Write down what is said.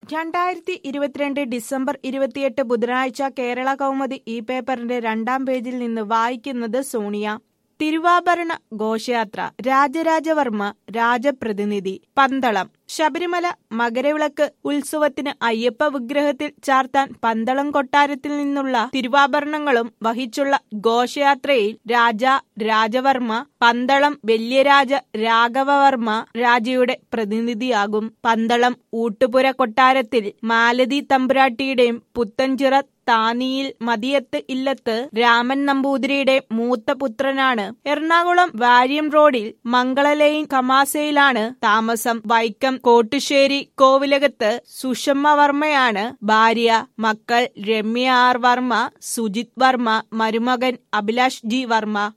രണ്ടായിരത്തി ഇരുപത്തിരണ്ട് ഡിസംബർ ഇരുപത്തിയെട്ട് ബുധനാഴ്ച കേരള കൗമുദി ഈ പേപ്പറിന്റെ രണ്ടാം പേജിൽ നിന്ന് വായിക്കുന്നത് സോണിയ തിരുവാഭരണ ഘോഷയാത്ര രാജരാജവർമ്മ രാജപ്രതിനിധി പന്തളം ശബരിമല മകരവിളക്ക് ഉത്സവത്തിന് അയ്യപ്പ വിഗ്രഹത്തിൽ ചാർത്താൻ പന്തളം കൊട്ടാരത്തിൽ നിന്നുള്ള തിരുവാഭരണങ്ങളും വഹിച്ചുള്ള ഘോഷയാത്രയിൽ രാജ രാജവർമ്മ പന്തളം വല്യരാജ രാഘവവർമ്മ രാജയുടെ പ്രതിനിധിയാകും പന്തളം ഊട്ടുപുര കൊട്ടാരത്തിൽ മാലതി തമ്പുരാട്ടിയുടെയും പുത്തൻചിറ താനിയിൽ മതിയത്ത് ഇല്ലത്ത് രാമൻ നമ്പൂതിരിയുടെ മൂത്ത പുത്രനാണ് എറണാകുളം വാര്യം റോഡിൽ മംഗളലൈൻ കമാസയിലാണ് താമസം വൈക്കം കോട്ടുശ്ശേരി കോവിലകത്ത് സുഷമ്മ വർമ്മയാണ് ഭാര്യ മക്കൾ രമ്യ ആർ വർമ്മ സുജിത് വർമ്മ മരുമകൻ അഭിലാഷ് ജി വർമ്മ